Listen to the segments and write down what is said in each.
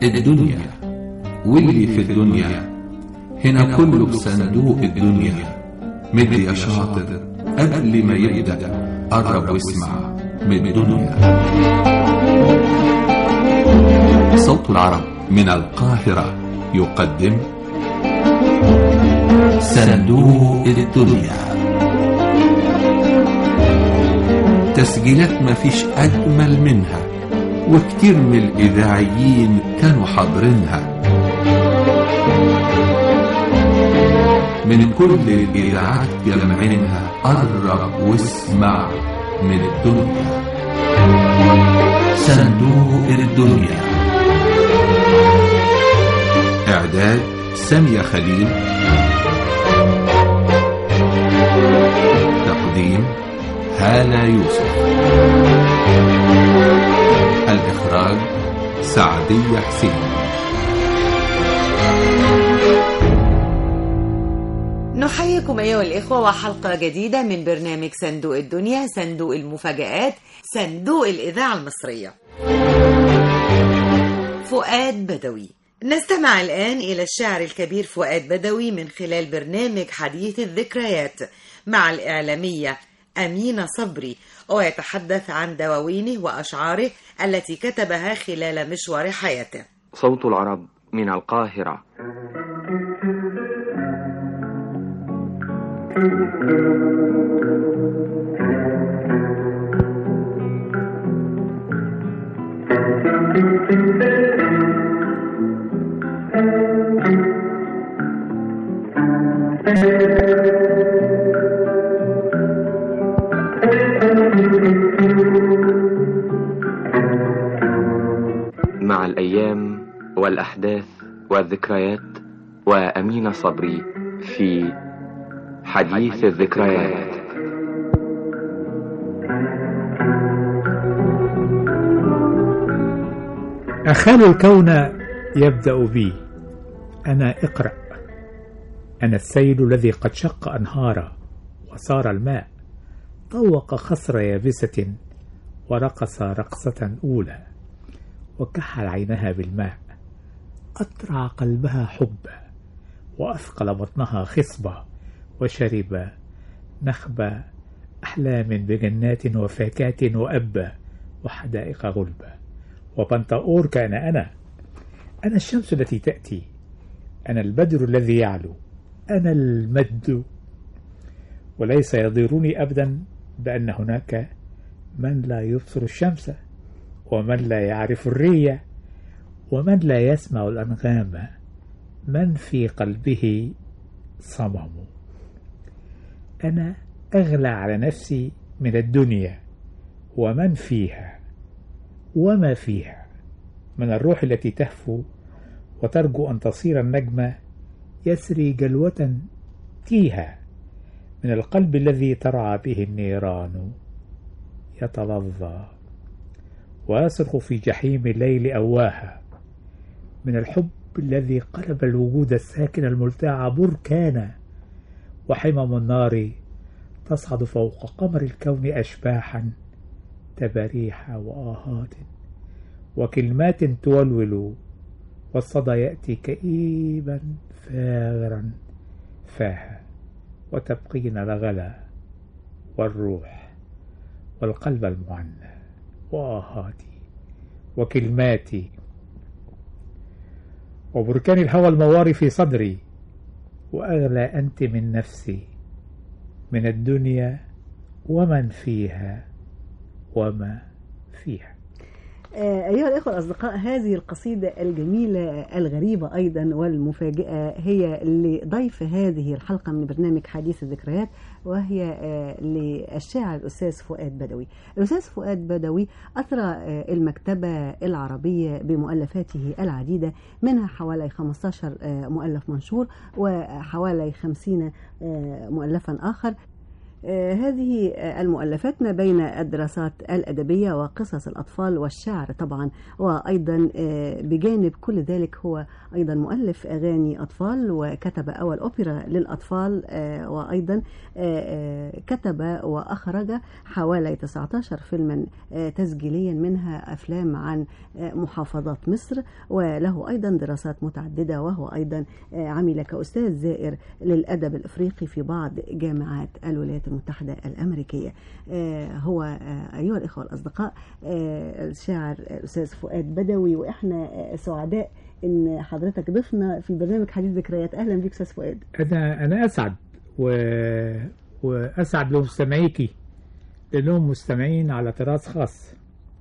الدنيا واللي في الدنيا هنا كله بصندوق الدنيا مد يا شاطر قبل ما يبدأ قرب واسمع من الدنيا صوت العرب من القاهرة يقدم صندوق الدنيا تسجيلات مفيش أجمل منها وكتير من الإذاعيين كانوا حاضرينها من كل الإذاعات جمعينها قرب واسمع من الدنيا صندوق الدنيا إعداد سامية خليل تقديم هالة يوسف الإخراج سعدية حسين نحييكم أيها الإخوة وحلقة جديدة من برنامج صندوق الدنيا صندوق المفاجآت صندوق الإذاعة المصرية فؤاد بدوي نستمع الآن إلى الشاعر الكبير فؤاد بدوي من خلال برنامج حديث الذكريات مع الإعلامية أمينة صبري ويتحدث عن دواوينه وأشعاره التي كتبها خلال مشوار حياته صوت العرب من القاهرة مع الأيام والأحداث والذكريات وأمين صبري في حديث الذكريات أخال الكون يبدأ بي أنا اقرأ أنا السيل الذي قد شق أنهارا وصار الماء طوق خصر يابسة ورقص رقصة أولى وكحل عينها بالماء أطرع قلبها حبا وأثقل بطنها خصبة وشرب نخب أحلام بجنات وفاكات وأبا وحدائق غلبة وبنطاور كان أنا أنا الشمس التي تأتي أنا البدر الذي يعلو أنا المد وليس يضيرني أبدا بأن هناك من لا يبصر الشمس ومن لا يعرف الرية ومن لا يسمع الأنغام من في قلبه صمم أنا أغلى على نفسي من الدنيا ومن فيها وما فيها من الروح التي تهفو وترجو أن تصير النجمة يسري جلوة تيها من القلب الذي ترعى به النيران يتلظى ويصرخ في جحيم الليل أواها من الحب الذي قلب الوجود الساكن الملتاع بركانا وحمم النار تصعد فوق قمر الكون أشباحا تباريح وآهات وكلمات تولول والصدى يأتي كئيبا فاغرا فاها وتبقين الغلا والروح والقلب المعنى وآهاتي وكلماتي وبركان الهوى المواري في صدري وأغلى أنت من نفسي من الدنيا ومن فيها وما فيها أيها الأخوة الأصدقاء هذه القصيدة الجميلة الغريبة أيضا والمفاجئة هي لضيف هذه الحلقة من برنامج حديث الذكريات وهي للشاعر الأستاذ فؤاد بدوي الأستاذ فؤاد بدوي أثرى المكتبة العربية بمؤلفاته العديدة منها حوالي 15 مؤلف منشور وحوالي 50 مؤلفا آخر آه، هذه آه، المؤلفات ما بين الدراسات الأدبية وقصص الأطفال والشعر طبعا وأيضا آه، بجانب كل ذلك هو أيضا مؤلف أغاني أطفال وكتب أول أوبرا للأطفال آه، وأيضا آه، آه، كتب وأخرج حوالي 19 فيلما آه، تسجيليا منها أفلام عن آه، محافظات مصر وله أيضا دراسات متعددة وهو أيضا آه، عمل كأستاذ زائر للأدب الإفريقي في بعض جامعات الولايات المتحدة الأمريكية آه، هو آه، أيها الإخوة الأصدقاء آه، الشاعر الأستاذ فؤاد بدوي وإحنا آه، سعداء إن حضرتك ضفنا في برنامج حديث ذكريات أهلا بك أستاذ فؤاد أنا أنا أسعد و... وأسعد لمستمعيكي لأنهم مستمعين على طراز خاص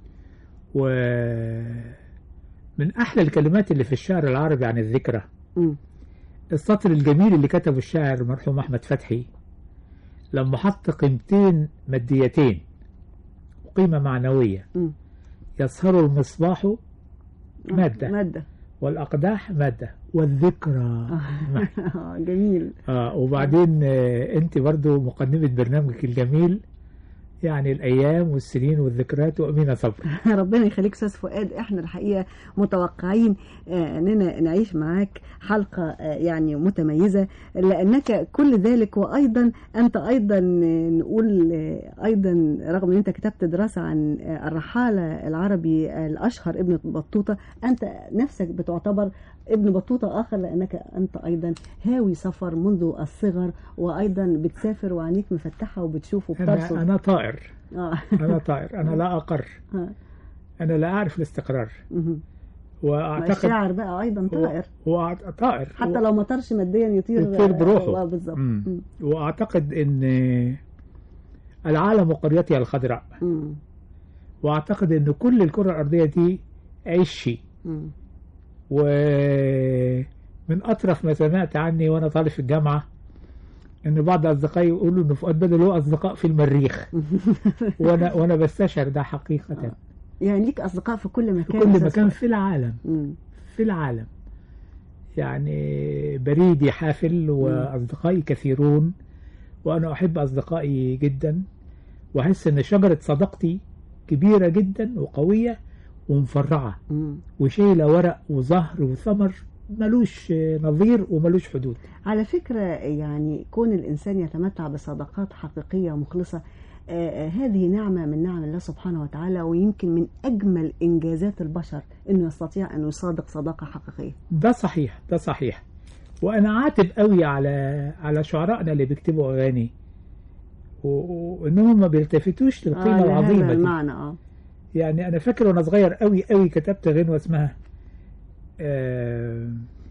ومن أحلى الكلمات اللي في الشعر العربي عن الذكرى مم. السطر الجميل اللي كتبه الشاعر المرحوم أحمد فتحي لما حط قيمتين ماديتين وقيمة معنوية مم. يسهر المصباح مادة مادة والأقداح مادة والذكرى مادة. آه، جميل آه وبعدين آه انت برضو مقدمة برنامجك الجميل يعني الأيام والسنين والذكريات وأمينة صبري ربنا يخليك استاذ فؤاد احنا الحقيقه متوقعين آه، اننا نعيش معاك حلقه آه، يعني متميزه لانك كل ذلك وايضا انت ايضا آه، نقول آه، ايضا رغم ان انت كتبت دراسه عن آه، الرحاله العربي الاشهر ابن بطوطه انت نفسك بتعتبر ابن بطوطه اخر لانك انت ايضا هاوي سفر منذ الصغر وايضا بتسافر وعينيك مفتحه وبتشوف أنا, وبترصد أنا طائر آه. أنا طائر أنا لا أقر آه. أنا لا أعرف الاستقرار مهم. وأعتقد الشاعر بقى ايضا طائر هو طائر حتى لو ما طارش ماديا يطير يطير بروحه. آه، بالظبط مم. مم. وأعتقد أن العالم قريتي الخضراء مم. وأعتقد أن كل الكرة الأرضية دي عشي مم. ومن أطرف ما سمعت عني وأنا طالب في الجامعة إن بعض أصدقائي يقولوا إن فؤاد بدل له أصدقاء في المريخ وأنا وأنا بستشعر ده حقيقة يعني ليك اصدقاء في كل في مكان كل أستاذ مكان فؤاد. في العالم مم. في العالم يعني بريدي حافل وأصدقائي كثيرون وأنا أحب أصدقائي جدا وأحس إن شجرة صداقتي كبيرة جدا وقوية ومفرعة مم. وشايلة ورق وزهر وثمر ملوش نظير وملوش حدود على فكرة يعني كون الإنسان يتمتع بصداقات حقيقية مخلصة آه، آه، هذه نعمة من نعم الله سبحانه وتعالى ويمكن من أجمل إنجازات البشر إنه يستطيع أن يصادق صداقة حقيقية ده صحيح ده صحيح وانا عاتب قوي على على شعرائنا اللي بيكتبوا اغاني و- وانهم ما بيلتفتوش للقيمه آه، العظيمه لهذا دي المعنى اه يعني انا فاكر وانا صغير قوي قوي كتبت غنوه اسمها آه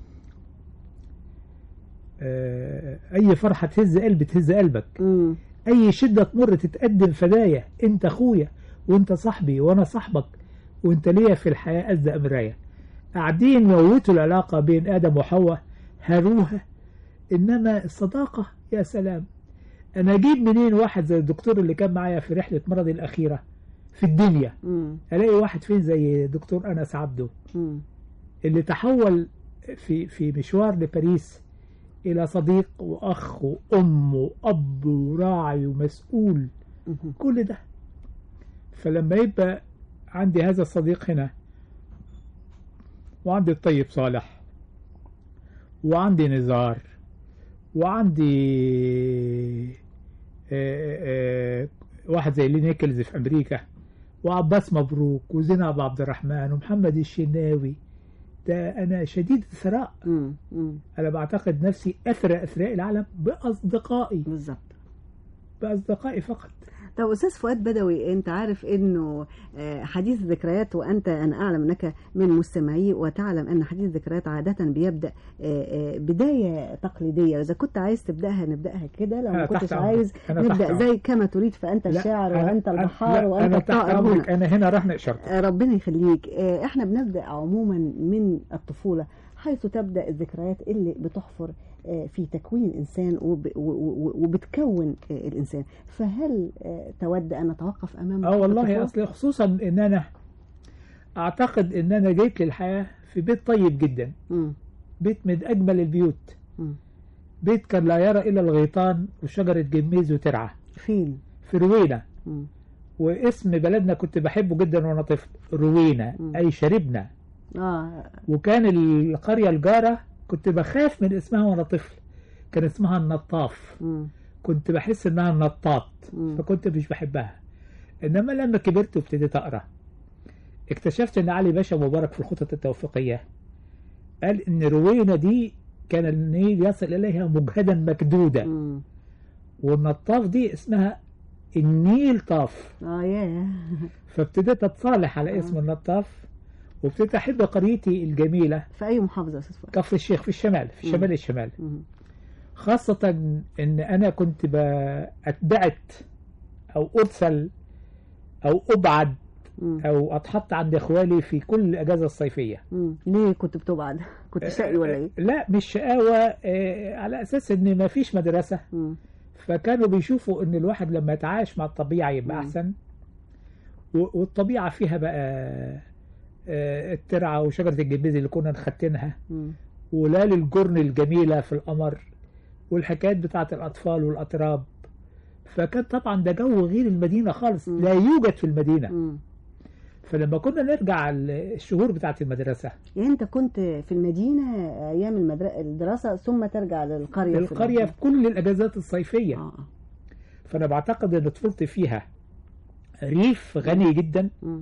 آه اي فرحه تهز قلبي تهز قلبك مم. اي شده تمر تتقدم فدايا انت اخويا وانت صاحبي وانا صاحبك وانت ليا في الحياه ازق مرايه قاعدين موتوا العلاقه بين ادم وحواء هروها انما الصداقه يا سلام انا اجيب منين واحد زي الدكتور اللي كان معايا في رحله مرضي الاخيره في الدنيا مم. الاقي واحد فين زي دكتور انس عبده مم. اللي تحول في في مشوار لباريس الى صديق واخ وام واب وراعي ومسؤول مم. كل ده فلما يبقى عندي هذا الصديق هنا وعندي الطيب صالح وعندي نزار وعندي آه، آه، واحد زي لي نيكلز في أمريكا وعباس مبروك وزينب عبد الرحمن ومحمد الشناوي ده أنا شديد الثراء مم. مم. أنا بعتقد نفسي أثرى أثراء العالم بأصدقائي بالظبط بأصدقائي فقط طب استاذ فؤاد بدوي انت عارف انه آه، حديث الذكريات وانت انا اعلم انك من مستمعيه وتعلم ان حديث الذكريات عاده بيبدا آه، آه، بدايه تقليديه اذا كنت عايز تبداها نبداها كده لو ما أنا تحت كنتش أمرك. عايز أنا تحت نبدا أمرك. زي كما تريد فانت لا، الشاعر أنا- وانت أنا- البحار لا، وانت أنا تحت الطائر أمرك. هنا أنا هنا راح نقشركم آه، ربنا يخليك آه، احنا بنبدا عموما من الطفوله حيث تبدا الذكريات اللي بتحفر آه، في تكوين الانسان وب- و- و- وبتكون آه، الانسان فهل آه، تود ان نتوقف امام اه والله الطفولة؟ اصل خصوصا ان انا اعتقد ان انا جيت للحياه في بيت طيب جدا مم. بيت من اجمل البيوت مم. بيت كان لا يرى الا الغيطان وشجره جميز وترعه فين في روينة مم. واسم بلدنا كنت بحبه جدا وانا طفل روينة مم. اي شربنا اه وكان القرية الجارة كنت بخاف من اسمها وانا طفل كان اسمها النطاف مم. كنت بحس انها النطاط مم. فكنت مش بحبها انما لما كبرت وابتديت اقرا اكتشفت ان علي باشا مبارك في الخطط التوفيقيه قال ان روينه دي كان النيل يصل اليها مجهدا مكدودا مم. والنطاف دي اسمها النيل طاف اه ياه فابتديت اتصالح على اسم النطاف وابتديت احب قريتي الجميله في اي محافظه يا استاذ فؤاد كفر الشيخ في الشمال في شمال الشمال مم. خاصة إن أنا كنت أتبعت أو أرسل أو أبعد مم. أو أتحط عند إخوالي في كل الأجازة الصيفية مم. ليه كنت بتبعد كنت شقي ولا ايه لا مش شقاوة آه، على أساس إن ما فيش مدرسة مم. فكانوا بيشوفوا إن الواحد لما يتعايش مع الطبيعة يبقى مم. أحسن و- والطبيعة فيها بقى آه، الترعة وشجرة الجبيز اللي كنا نختنها مم. ولال الجرن الجميلة في القمر والحكايات بتاعت الأطفال والأطراب فكان طبعا ده جو غير المدينة خالص مم. لا يوجد في المدينة مم. فلما كنا نرجع ال- الشهور بتاعت المدرسة يعني انت كنت في المدينه ايام المدر... الدراسه ثم ترجع للقريه في القرية في كل الأجازات الصيفية اه فأنا بعتقد أن طفولتي فيها ريف غني جدا مم.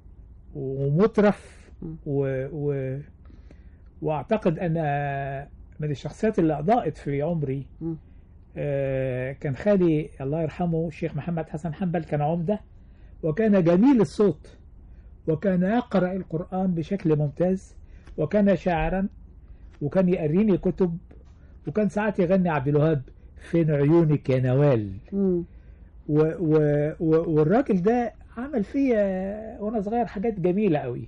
ومترف مم. و... و... وأعتقد أنا من الشخصيات اللي أضاءت في عمري مم. آه، كان خالي الله يرحمه الشيخ محمد حسن حنبل كان عمدة وكان جميل الصوت وكان يقرأ القرآن بشكل ممتاز وكان شاعرا وكان يقريني كتب وكان ساعات يغني عبد الوهاب فين عيونك يا نوال مم. و و و والراجل ده عمل فيا وانا صغير حاجات جميلة قوي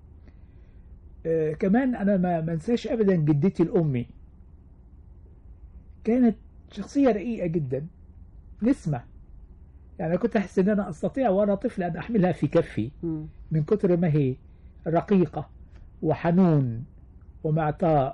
آه كمان انا ما منساش ابدا جدتي الامي كانت شخصية رقيقة جدا نسمة يعني كنت احس ان انا استطيع وانا طفل ان احملها في كفي مم. من كتر ما هي رقيقة وحنون ومعطاء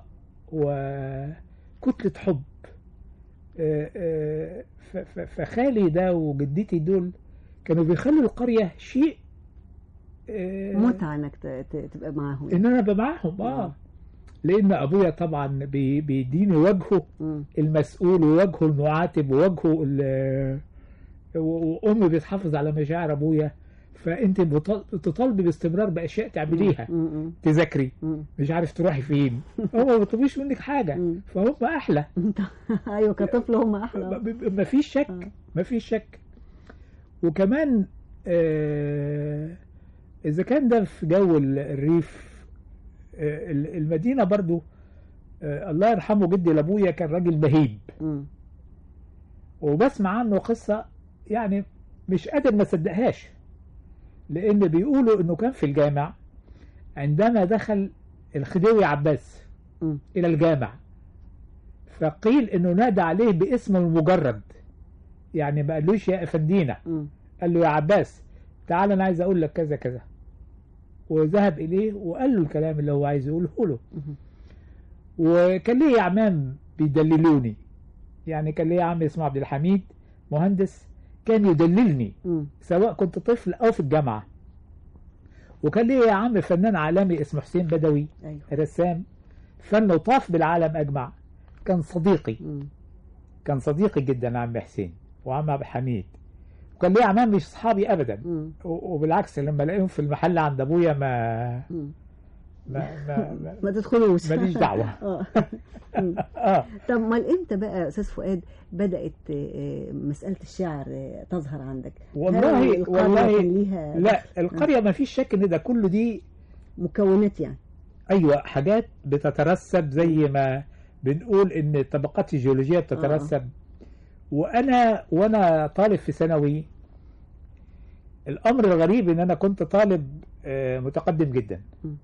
وكتلة حب آه، آه، ف- ف- فخالي ده وجدتي دول كانوا بيخلوا القرية شيء آه، متعه انك ت... ت... تبقى معاهم ان انا ابقى معاهم اه لان ابويا طبعا بي- بيديني وجهه مم. المسؤول ووجهه المعاتب ووجهه ال- و- وامي بتحافظ على مشاعر ابويا فانت بتطل- بتطالبي باستمرار باشياء تعمليها مم. مم. تذاكري مم. مش عارف تروحي فين هم ما بيطلبوش منك حاجه مم. فهم احلى انت ايوه كطفل هم ما احلى ما فيش شك ما فيش شك وكمان آه اذا كان ده في جو ال- الريف آه ال- المدينه برضو آه الله يرحمه جدي لابويا كان راجل مهيب مم. وبسمع عنه قصه يعني مش قادر ما اصدقهاش لان بيقولوا انه كان في الجامع عندما دخل الخديوي عباس مم. الى الجامع فقيل انه نادى عليه باسمه المجرد يعني ما قالوش يا افندينا مم. قال له يا عباس تعال انا عايز اقول لك كذا كذا وذهب اليه وقال له الكلام اللي هو عايز يقوله له مم. وكان ليه اعمام بيدللوني يعني كان ليه عم اسمه عبد الحميد مهندس كان يدللني مم. سواء كنت طفل او في الجامعه وكان ليه عم فنان عالمي اسمه حسين بدوي ايوه رسام فنه طاف بالعالم اجمع كان صديقي مم. كان صديقي جدا عم حسين وعم عبد الحميد وكان ليه اعمام مش اصحابي ابدا مم. و- وبالعكس لما الاقيهم في المحل عند ابويا ما مم. ما ما, ما ما تدخلوش ماليش دعوة. اه مم. اه طب امال امتى بقى يا استاذ فؤاد بدات آه، مساله الشعر آه، تظهر عندك والله- هل القرية والله كان ليها لا القريه ما فيش شك ان ده كله دي مكونات يعني ايوه حاجات بتترسب زي ما بنقول ان الطبقات الجيولوجيه بتترسب وانا وانا طالب في ثانوي الامر الغريب ان انا كنت طالب آه، متقدم جدا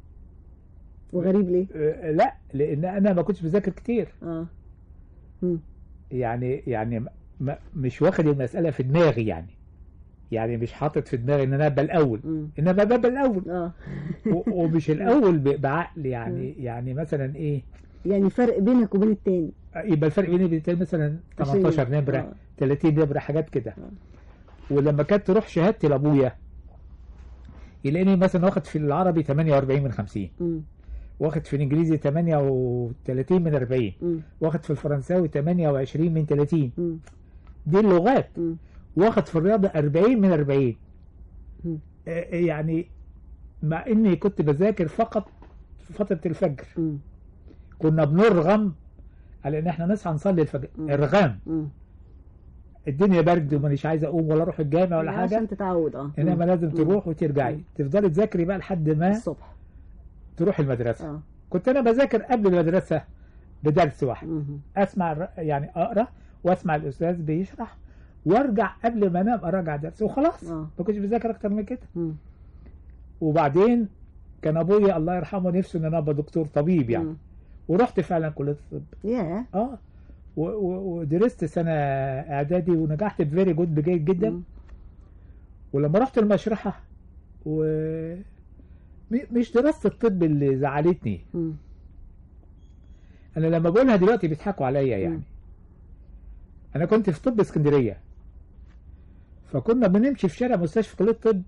وغريب ليه آه، لا لان انا ما كنتش بذاكر كتير اه مم. يعني يعني م- م- مش واخد المساله في دماغي يعني يعني مش حاطط في دماغي ان انا ابقى الاول مم. انما ببقى الاول اه و- ومش الاول ب- بعقل يعني يعني مثلا ايه يعني فرق بينك وبين التاني يبقى الفرق بيني وبين التاني مثلا 18 عشرين. نمره آه. 30 نمره حاجات كده ولما كانت تروح شهادتي لابويا يلاقيني مثلا واخد في العربي 48 من 50 مم. واخد في الانجليزي 38 من 40 مم. واخد في الفرنساوي 28 من 30 مم. دي اللغات مم. واخد في الرياضه 40 من 40 مم. آه، يعني مع اني كنت بذاكر فقط في فتره الفجر مم. كنا بنرغم على ان احنا نصحى نصلي الفجر ارغام مم. الدنيا برد ومانيش عايز اقوم ولا اروح الجامع ولا حاجه عشان تتعود اه انما مم. لازم مم. تروح وترجعي تفضلي تذاكري بقى لحد ما الصبح تروح المدرسه اه كنت انا بذاكر قبل المدرسه بدرس واحد مم. اسمع الر- يعني اقرا واسمع الاستاذ بيشرح وارجع قبل ما انام اراجع درس وخلاص آه. ما كنتش بذاكر اكتر من كده مم. وبعدين كان ابويا الله يرحمه نفسه ان انا ابقى دكتور طبيب يعني مم. ورحت فعلا كليه الطب ياه اه و- و- ودرست سنه اعدادي ونجحت بفيري جود بجيد جدا مم. ولما رحت المشرحه و م- مش دراسه الطب اللي زعلتني مم. انا لما بقولها دلوقتي بيضحكوا عليا يعني مم. انا كنت في طب اسكندريه فكنا بنمشي في شارع مستشفى كليه الطب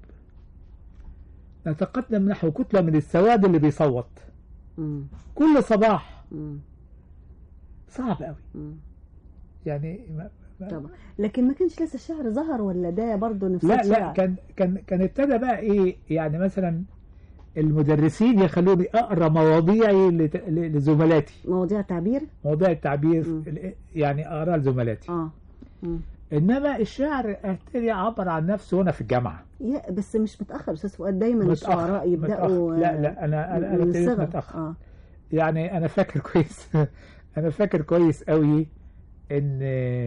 نتقدم نحو كتله من السواد اللي بيصوت مم. كل صباح مم. صعب قوي مم. يعني ما ما طبعا لكن ما كانش لسه الشعر ظهر ولا ده برضه نفس لا الشعر لا كان كان كان ابتدى بقى ايه يعني مثلا المدرسين يخلوني اقرا مواضيعي لت- ل- لزملاتي مواضيع تعبير مواضيع التعبير مم. ال- يعني اقرا لزملاتي اه مم. انما الشعر ابتدي اعبر عن نفسه وانا في الجامعه يا بس مش متاخر استاذ فؤاد دايما متأخر- الشعراء يبداوا متأخر. لا لا انا انا انا من ابتديت الصغر. متاخر اه يعني انا فاكر كويس انا فاكر كويس قوي ان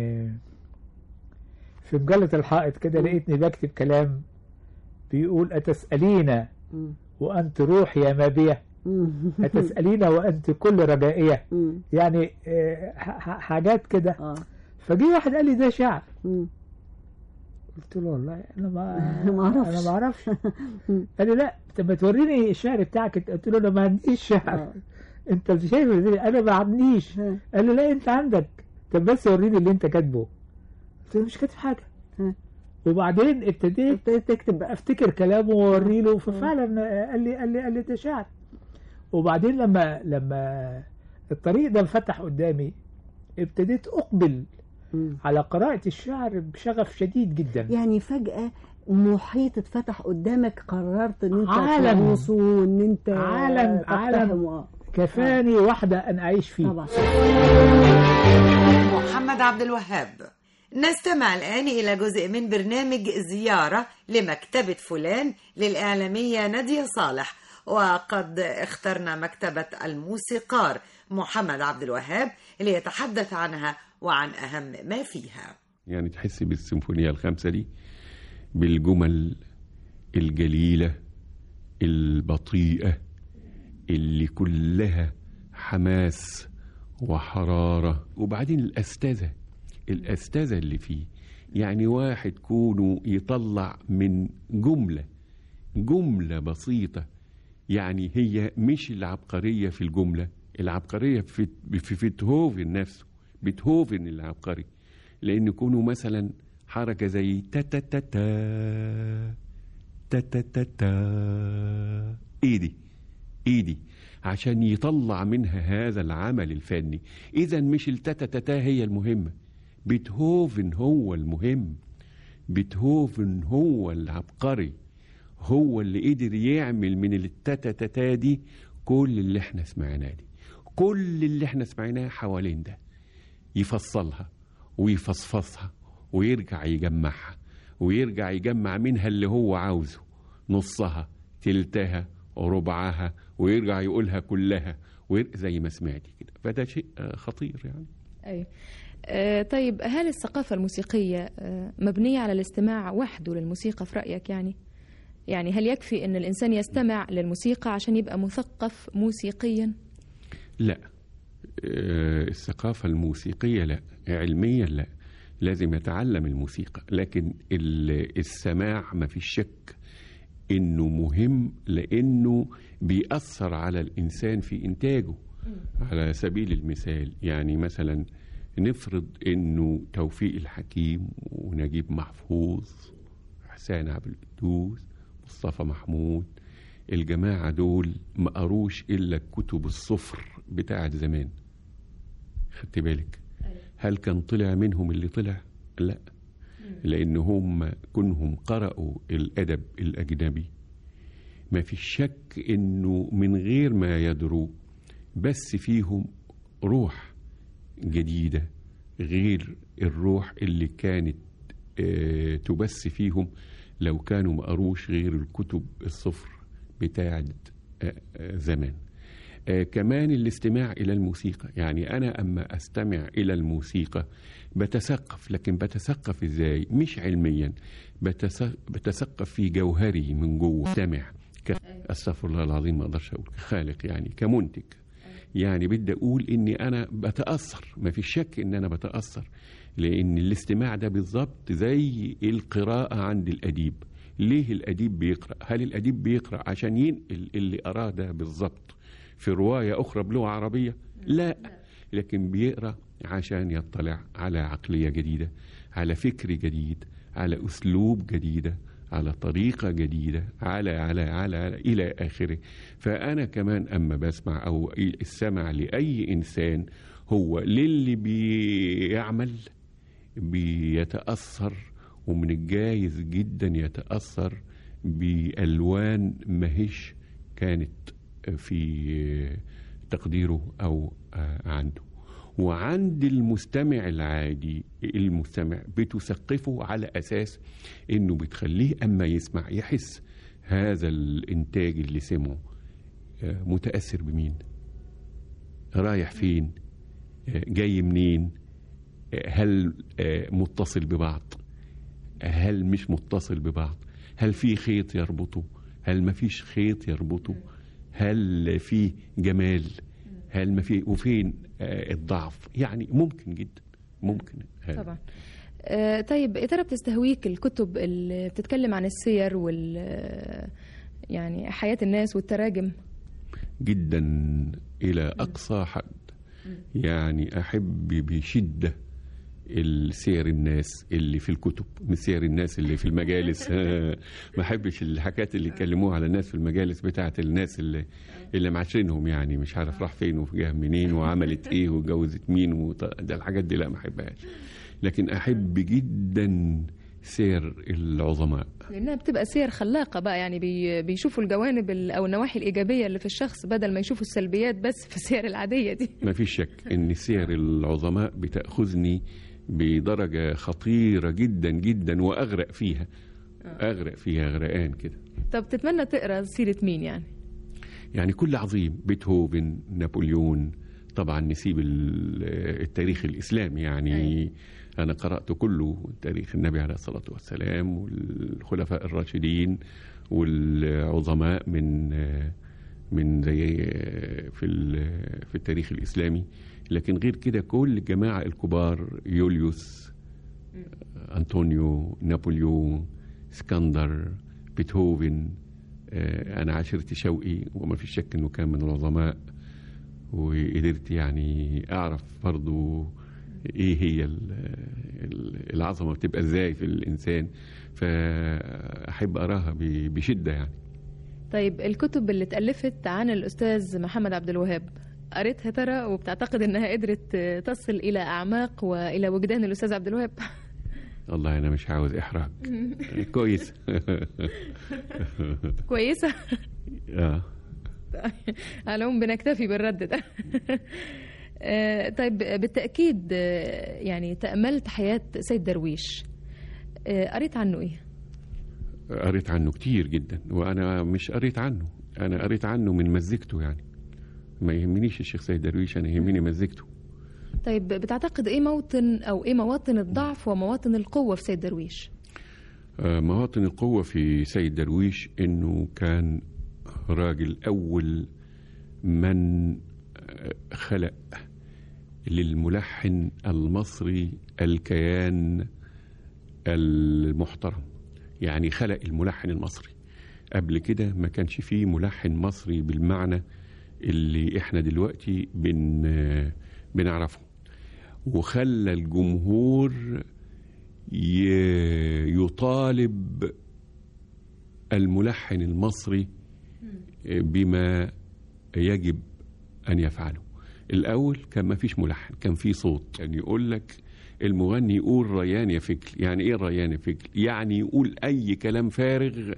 في مجله الحائط كده مم. لقيتني بكتب كلام بيقول اتسالين مم. وانت روح يا مابيه مم. أتسألين وأنت كل رجائية مم. يعني آه، ح- ح- حاجات كده اه فجي واحد قال لي ده شعر مم. قلت له والله أنا ما ما أعرفش. أنا ما أعرفش قال لي لا طب ما توريني الشعر بتاعك قلت له أنا ما عنديش شعر آه. أنت مش شايف إزاي؟ أنا ما عنديش ها. قال لي لا أنت عندك طب بس وريني اللي أنت كاتبه قلت له مش كاتب حاجة ها. وبعدين ابتديت ابتديت تكتب بقى افتكر كلامه واوري له ففعلا قال لي قال لي قال لي ده شعر وبعدين لما لما الطريق ده انفتح قدامي ابتديت اقبل مم. على قراءة الشعر بشغف شديد جدا يعني فجأة محيط اتفتح قدامك قررت ان انت عالم. تغوصه وان انت عالم- عالم. تقتحمه. آه. كفاني واحدة أن أعيش فيه طبعا محمد عبد الوهاب نستمع الآن إلى جزء من برنامج زيارة لمكتبة فلان للإعلامية نادية صالح وقد اخترنا مكتبة الموسيقار محمد عبد الوهاب ليتحدث عنها وعن أهم ما فيها يعني تحس بالسيمفونية الخامسة دي بالجمل الجليلة البطيئة اللي كلها حماس وحرارة وبعدين الأستاذة الأستاذة اللي فيه يعني واحد كونه يطلع من جملة جملة بسيطة يعني هي مش العبقرية في الجملة العبقرية في في فيتهوفن نفسه بيتهوفن العبقري لأن كونه مثلا حركة زي تا تا تا تا تا تا تا تا إيه دي إيه دي عشان يطلع منها هذا العمل الفني إذا مش التتا هي المهمة بيتهوفن هو المهم بيتهوفن هو العبقري هو اللي قدر يعمل من التتا دي كل اللي احنا سمعناه دي كل اللي احنا سمعناه حوالين ده يفصلها ويفصفصها ويرجع يجمعها ويرجع يجمع منها اللي هو عاوزه نصها تلتها ربعها ويرجع يقولها كلها وير- زي ما سمعتي كده فده شيء آه، خطير يعني أي. آه، طيب هل الثقافة الموسيقية آه، مبنية على الاستماع وحده للموسيقى في رأيك يعني؟ يعني هل يكفي أن الإنسان يستمع للموسيقى عشان يبقى مثقف موسيقيا؟ لا آه، الثقافة الموسيقية لا علميا لا لازم يتعلم الموسيقى لكن ال- السماع ما في شك انه مهم لانه بيأثر على الانسان في انتاجه على سبيل المثال يعني مثلا نفرض انه توفيق الحكيم ونجيب محفوظ حسين عبد القدوس مصطفى محمود الجماعة دول ما قروش إلا كتب الصفر بتاعت زمان خدت بالك هل كان طلع منهم اللي طلع لا لأن هم كونهم قرأوا الأدب الأجنبي ما في شك إنه من غير ما يدروا بس فيهم روح جديدة غير الروح اللي كانت آه، تبث فيهم لو كانوا ما قروش غير الكتب الصفر بتاعت آه، آه، زمان آه، كمان الاستماع إلى الموسيقى يعني أنا أما أستمع إلى الموسيقى بتثقف لكن بتثقف إزاي مش علميا بتث- بتثقف في جوهري من جوه استمع ك- استغفر الله العظيم ما اقدرش اقول خالق يعني كمنتج يعني بدي اقول اني انا بتاثر ما في شك ان انا بتاثر لان الاستماع ده بالظبط زي القراءه عند الاديب ليه الاديب بيقرا هل الاديب بيقرا عشان ينقل اللي اراه ده بالظبط في روايه اخرى بلغه عربيه لا لكن بيقرا عشان يطلع على عقليه جديده على فكر جديد على اسلوب جديده على طريقة جديدة على على على, على إلى آخره فأنا كمان أما بسمع أو السمع لأي إنسان هو للي بيعمل بيتأثر ومن الجايز جدا يتأثر بألوان ماهيش كانت في تقديره أو عنده وعند المستمع العادي المستمع بتثقفه على أساس إنه بتخليه أما يسمع يحس هذا الإنتاج اللي سمعه آه، متأثر بمين رايح فين آه، جاي منين آه، هل آه، متصل ببعض هل مش متصل ببعض هل في خيط يربطه هل ما فيش خيط يربطه هل في جمال هل ما في وفين آه، الضعف يعني ممكن جدا ممكن هذا. طبعا آه، طيب يا ترى بتستهويك الكتب اللي بتتكلم عن السير وال آه، يعني حياة الناس والتراجم جدا إلى أقصى حد يعني أحب بشدة السير الناس اللي في الكتب مش سير الناس اللي في المجالس ما احبش الحكايات اللي يتكلموها على الناس في المجالس بتاعت الناس اللي اللي معاشرينهم يعني مش عارف راح فين وجاه منين وعملت ايه واتجوزت مين وط- ده الحاجات دي لا ما احبهاش لكن احب جدا سير العظماء لأنها بتبقى سير خلاقة بقى يعني بي بيشوفوا الجوانب ال- أو النواحي الإيجابية اللي في الشخص بدل ما يشوفوا السلبيات بس في السير العادية دي ما فيش شك ان سير العظماء بتاخذني بدرجه خطيره جدا جدا واغرق فيها اغرق فيها غرقان كده طب تتمنى تقرا سيرة مين يعني يعني كل عظيم بيتهوفن نابليون طبعا نسيب ال- التاريخ الاسلامي يعني انا قرات كله تاريخ النبي عليه الصلاه والسلام والخلفاء الراشدين والعظماء من من زي في ال- في التاريخ الاسلامي لكن غير كده كل الجماعه الكبار يوليوس انطونيو نابليون اسكندر بيتهوفن آه، انا عاشرت شوقي وما في شك انه كان من العظماء وقدرت يعني اعرف برضو ايه هي ال- ال- العظمه بتبقى ازاي في الانسان فاحب اراها ب- بشده يعني طيب الكتب اللي اتألفت عن الأستاذ محمد عبد الوهاب قريتها ترى وبتعتقد انها قدرت تصل الى اعماق والى وجدان الاستاذ عبد الوهاب والله انا مش عاوز احراج كويس كويسه اه على العموم بنكتفي بالرد ده آه، طيب بالتأكيد آه، يعني تأملت حياة سيد درويش آه، قريت عنه إيه؟ قريت عنه كتير جدا وانا مش قريت عنه انا قريت عنه من مزجته يعني ما يهمنيش الشيخ سيد درويش انا يهمني مزجته طيب بتعتقد إيه موطن أو إيه مواطن الضعف ومواطن القوة في سيد درويش؟ آه، مواطن القوة في سيد درويش انه كان راجل اول من آه، خلق للملحن المصري الكيان المحترم يعني خلق الملحن المصري قبل كده ما كانش فيه ملحن مصري بالمعنى اللي احنا دلوقتي بن بنعرفه وخلى الجمهور ي- يطالب الملحن المصري بما يجب أن يفعله الأول كان ما فيش ملحن كان في صوت يعني يقول لك المغني يقول ريان يا فكل يعني ايه ريان يا فكل يعني يقول اي كلام فارغ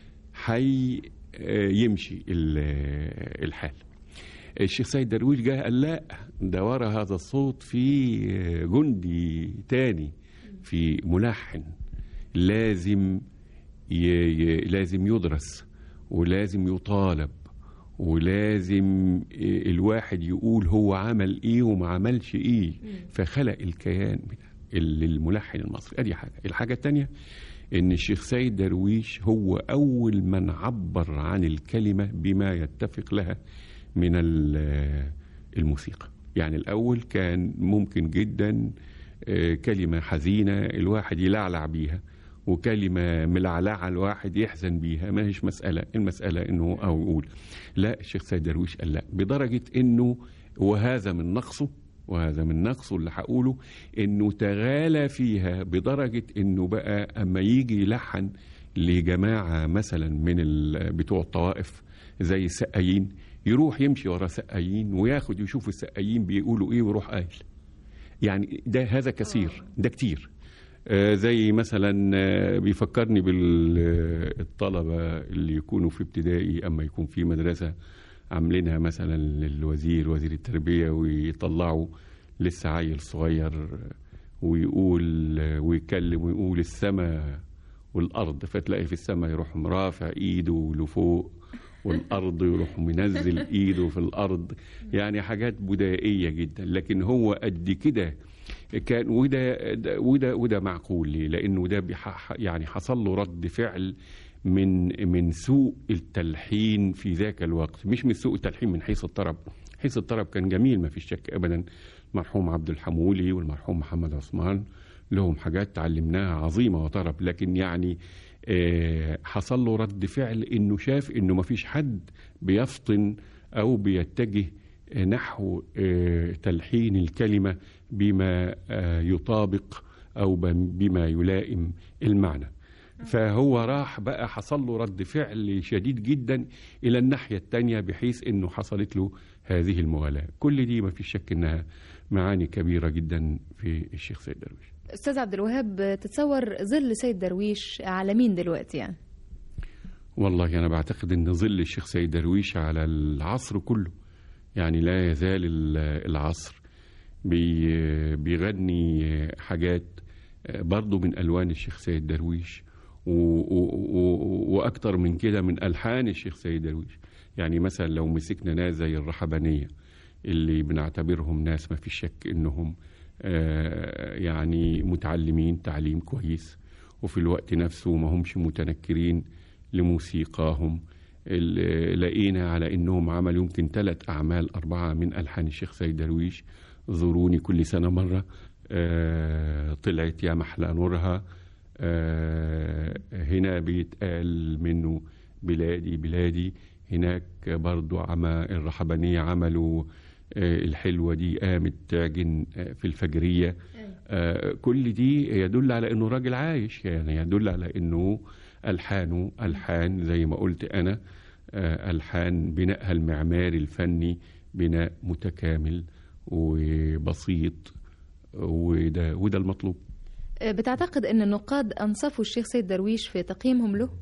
حي آه، يمشي ال- آه، الحال الشيخ سيد درويش جه قال لا ده ورا هذا الصوت في آه، جندي تاني في ملحن لازم ي... ي... لازم يدرس ولازم يطالب ولازم الواحد يقول هو عمل ايه وما عملش ايه فخلق الكيان اللي الملحن المصري ادي حاجه الحاجه الثانيه ان الشيخ سيد درويش هو اول من عبر عن الكلمه بما يتفق لها من ال- الموسيقى يعني الاول كان ممكن جدا آه، كلمه حزينه الواحد يلعلع بيها وكلمة ملعلعة الواحد يحزن بيها ما هيش مسألة المسألة انه او يقول لا الشيخ سيد درويش قال لا بدرجة انه وهذا من نقصه وهذا من نقصه اللي هقوله انه تغالى فيها بدرجة انه بقى اما يجي يلحن لجماعة مثلا من ال- بتوع الطوائف زي السقايين يروح يمشي ورا سقايين وياخد يشوف السقايين بيقولوا ايه ويروح قايل يعني ده هذا كثير ده كتير آه، زي مثلا آه، بيفكرني بالطلبة اللي يكونوا في ابتدائي أما يكون في مدرسة عاملينها مثلا للوزير وزير التربية ويطلعوا لسه عيل صغير ويقول ويتكلم ويقول السماء والأرض فتلاقي في السماء يروح مرافع إيده لفوق والأرض يروح منزل إيده في الأرض يعني حاجات بدائية جدا لكن هو قد كده كان وده ده- وده وده معقول ليه؟ لانه ده بيح- يعني حصل له رد فعل من من سوء التلحين في ذاك الوقت مش من سوء التلحين من حيث الطرب حيث الطرب كان جميل ما فيش شك ابدا المرحوم عبد الحمولي والمرحوم محمد عثمان لهم حاجات تعلمناها عظيمه وطرب لكن يعني آه، حصل له رد فعل انه شاف انه ما فيش حد بيفطن او بيتجه نحو آه، تلحين الكلمة بما آه، يطابق أو بم- بما يلائم المعنى فهو راح بقى حصل له رد فعل شديد جدا إلى الناحية التانية بحيث أنه حصلت له هذه المغالاة كل دي ما في شك أنها معاني كبيرة جدا في الشيخ سيد درويش استاذ عبد الوهاب تتصور ظل سيد درويش على مين دلوقتي يعني والله أنا بعتقد أن ظل الشيخ سيد درويش على العصر كله يعني لا يزال ال- العصر بي- بيغني حاجات برضو من ألوان الشيخ سيد درويش و- و- و- وأكتر من كده من ألحان الشيخ سيد درويش يعني مثلا لو مسكنا ناس زي الرحبانية اللي بنعتبرهم ناس ما في شك إنهم آه، يعني متعلمين تعليم كويس وفي الوقت نفسه ما همش متنكرين لموسيقاهم ال- لقينا على انهم عملوا يمكن ثلاث اعمال اربعه من الحان الشيخ سيد درويش زوروني كل سنه مره آه، طلعت يا محلى نورها آه، هنا بيتقال منه بلادي بلادي هناك برضو عما الرحبانية عملوا آه، الحلوة دي قامت تعجن آه، في الفجرية آه، كل دي يدل على انه راجل عايش يعني يدل على انه الحانه الحان زي ما قلت انا آه، الحان بنائها المعماري الفني بناء متكامل وبسيط وده وده المطلوب بتعتقد ان النقاد انصفوا الشيخ سيد درويش في تقييمهم له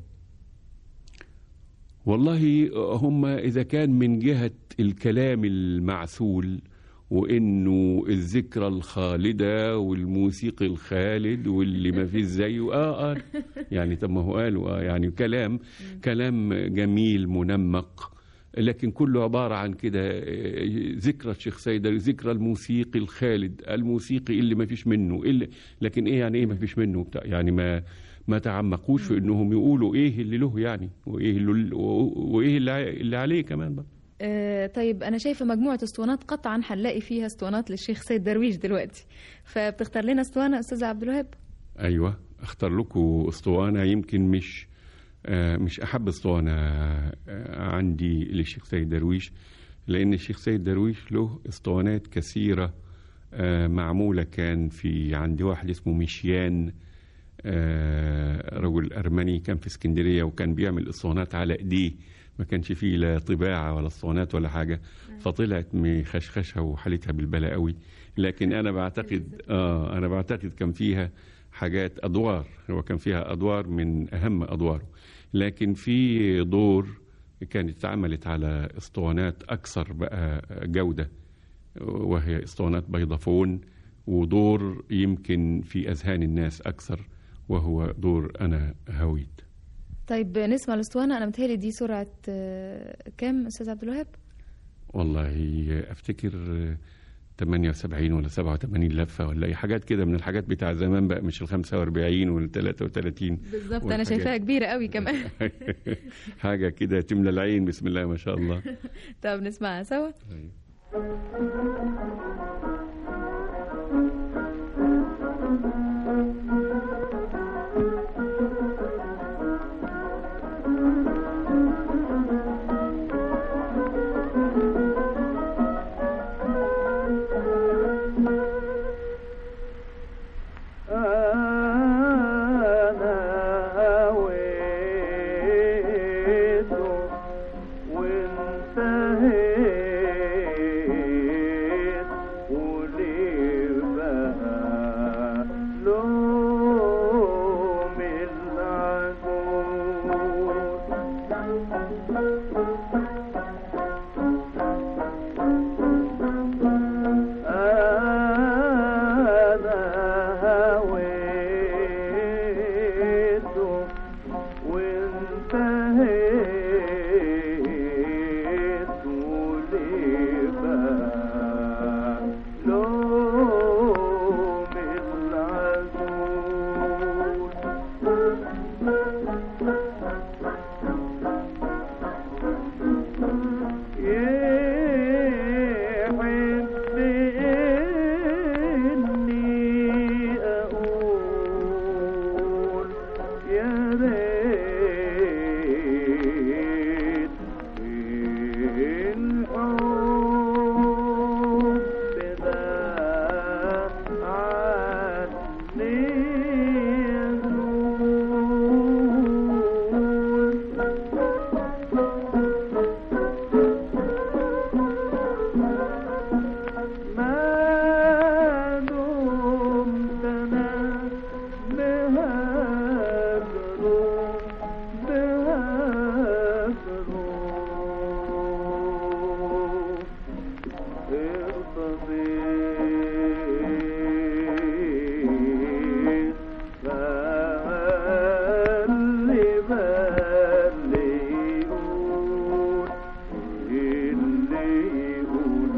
والله هم إذا كان من جهة الكلام المعسول وإنه الذكرى الخالدة والموسيقى الخالد واللي ما فيش زيه آه آه يعني طب ما هو قالوا آه يعني كلام كلام جميل منمق لكن كله عبارة عن كده آه، ذكرى الشيخ سيد ذكرى الموسيقي الخالد الموسيقي اللي ما فيش منه اللي لكن ايه يعني ايه ما فيش منه بتاع يعني ما ما تعمقوش في انهم يقولوا ايه اللي له يعني وايه اللي وايه اللي ع- اللي عليه كمان بقى آه، طيب انا شايفه مجموعه اسطوانات قطعا هنلاقي فيها اسطوانات للشيخ سيد درويش دلوقتي فبتختار لنا اسطوانه استاذ عبد الوهاب ايوه اختار لكم اسطوانه يمكن مش آه، مش احب اسطوانه آه، عندي للشيخ سيد درويش لأن الشيخ سيد درويش له اسطوانات كثيرة آه، معمولة كان في عند واحد اسمه ميشيان آه، رجل أرمني كان في اسكندرية وكان بيعمل اسطوانات على إيديه ما كانش فيه لا طباعة ولا اسطوانات ولا حاجة فطلعت مخشخشة وحالتها بالبلاء قوي لكن أنا بعتقد آه أنا بعتقد كان فيها حاجات أدوار هو كان فيها أدوار من أهم أدواره لكن في دور كانت اتعملت على اسطوانات أكثر بقى جودة وهي اسطوانات بيضافون ودور يمكن في أذهان الناس أكثر وهو دور أنا هويت طيب نسمع الاسطوانه انا متهيألي دي سرعه آه، كام استاذ عبد الوهاب والله أفتكر 78 ولا 87 لفة ولا أي حاجات كده من الحاجات بتاع زمان بقى مش ال 45 وال 33 بالظبط انا والحاجات- شايفاها كبيره قوي كمان حاجة كده تملى العين بسم الله ما شاء الله طب نسمعها سوا أنا هويت وانتهيت ولي بقى لوم العجوز أنا هويت وانتهيت ولبا لوم العجوز يحب إني أقول يا ريت الحب ده عني ما دمت أنا بهجر بهجر ارتضيت فاللي بالي يقول اللي يقول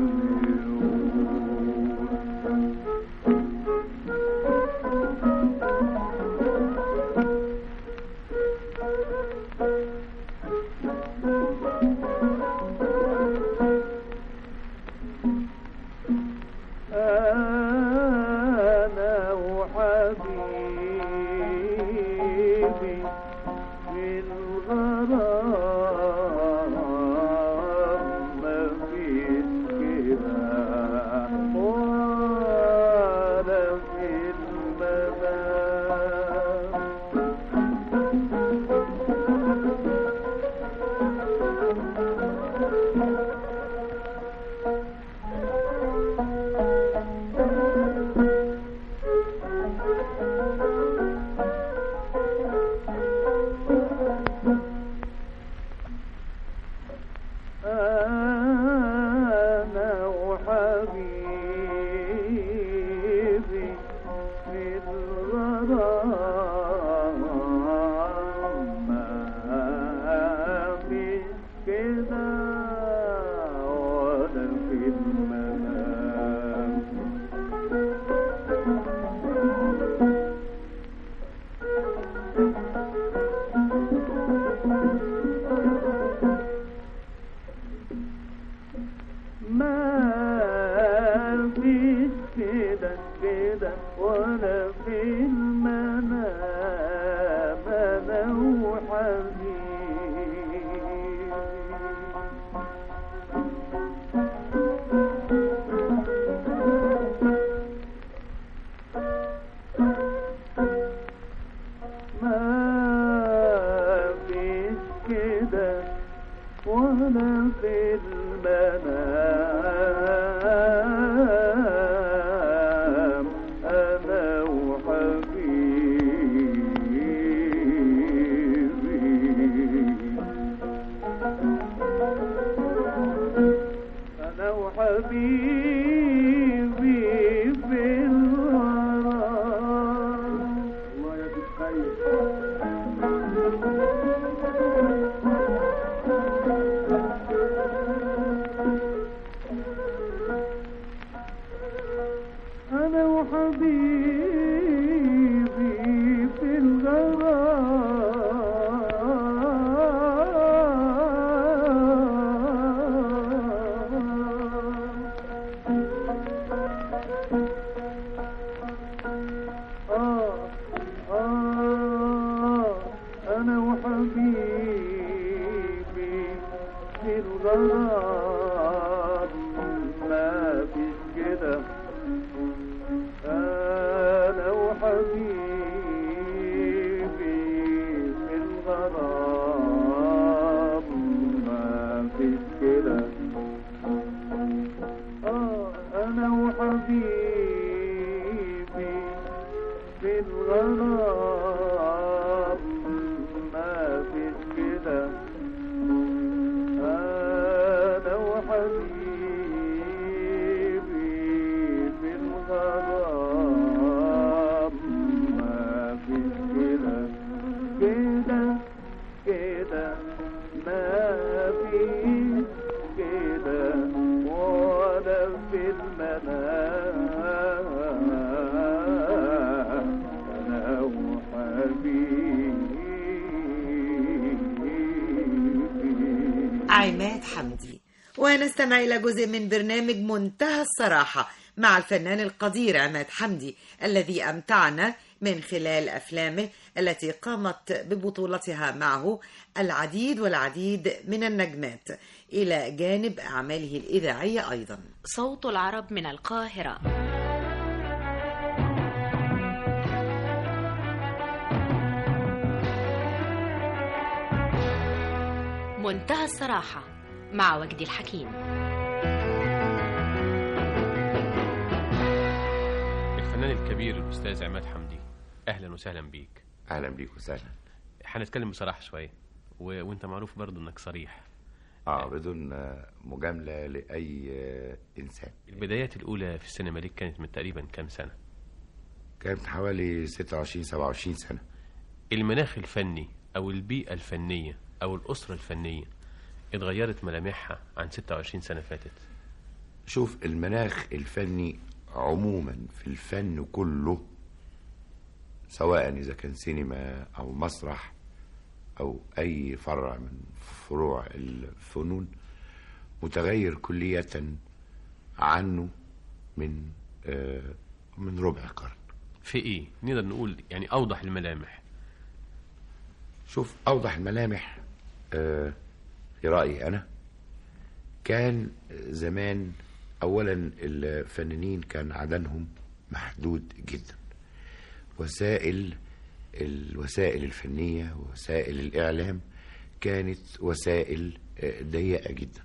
يقول أنا وحبيبي في الغرام ما فيش كده ولا في المنام أنا وحبيبي في الغرام ما في كده ولا في المنام ما فيش كده كده ولا في المنام انا وحبيبي ولا في المنام أنا وحبيبي أنا وحبيبي في الغرام الله يا أنا وحبيبي في الغرام آه آه أنا وحبيبي في الغرام ما فيش كده أنا وحبيبي في الغرام ما فيش كده آه أنا وحبيبي في الغرام ما فيش كده أنا وحبيبي في الغرام ما فيش كده كده كده ما فيش كده ولا في المنام أنا وحبيبي عماد حمدي ونستمع إلى جزء من برنامج منتهى الصراحة مع الفنان القدير عماد حمدي الذي أمتعنا من خلال أفلامه التي قامت ببطولتها معه العديد والعديد من النجمات إلى جانب أعماله الإذاعية أيضا صوت العرب من القاهرة منتهى الصراحة مع وجدي الحكيم الفنان الكبير الأستاذ عماد حمدي أهلا وسهلا بيك اهلا بيك وسهلا هنتكلم بصراحة شوية و... وانت معروف برضو انك صريح اه بدون آه، مجامله لاي آه، انسان البدايات الأولى في السينما ليك كانت من تقريبا كام سنة كانت حوالي 26 27 سنه المناخ الفني أو البيئة الفنية أو الأسرة الفنية اتغيرت ملامحها عن 26 سنة فاتت شوف المناخ الفني عموما في الفن كله سواء اذا كان سينما او مسرح او اي فرع من فروع الفنون متغير كلية عنه من آه، من ربع قرن في إيه؟ نقدر نقول يعني أوضح الملامح شوف اوضح الملامح آه، في رايي انا كان زمان اولا الفنانين كان عددهم محدود جدا وسائل الوسائل الفنيه ووسائل الاعلام كانت وسائل آه، ضيقه جدا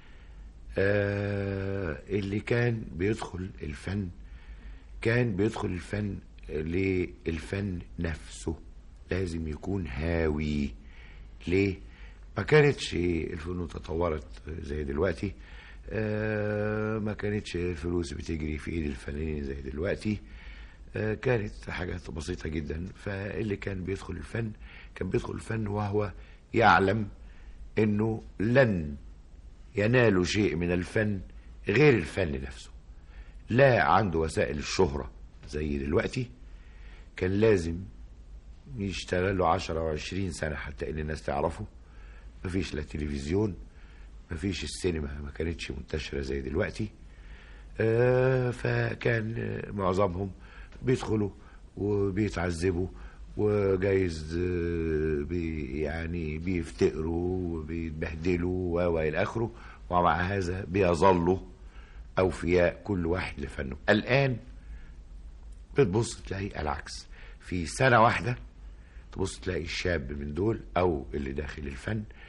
آه، اللي كان بيدخل الفن كان بيدخل الفن للفن نفسه لازم يكون هاوي ليه ما كانتش الفنون تطورت زي دلوقتي آه، ما كانتش الفلوس بتجري في ايد الفنانين زي دلوقتي آه، كانت حاجات بسيطة جدا فاللي كان بيدخل الفن كان بيدخل الفن وهو يعلم انه لن ينال شيء من الفن غير الفن نفسه لا عنده وسائل الشهرة زي دلوقتي كان لازم يشتغل له 10 وعشرين سنة حتى ان الناس تعرفه مفيش لا تلفزيون مفيش السينما ما كانتش منتشرة زي دلوقتي آه، فكان آه، معظمهم بيدخلوا وبيتعذبوا وجايز آه، بي يعني بيفتقروا وبيتبهدلوا و- والى اخره ومع هذا بيظلوا اوفياء كل واحد لفنه الان بتبص تلاقي العكس في سنه واحده تبص تلاقي الشاب من دول او اللي داخل الفن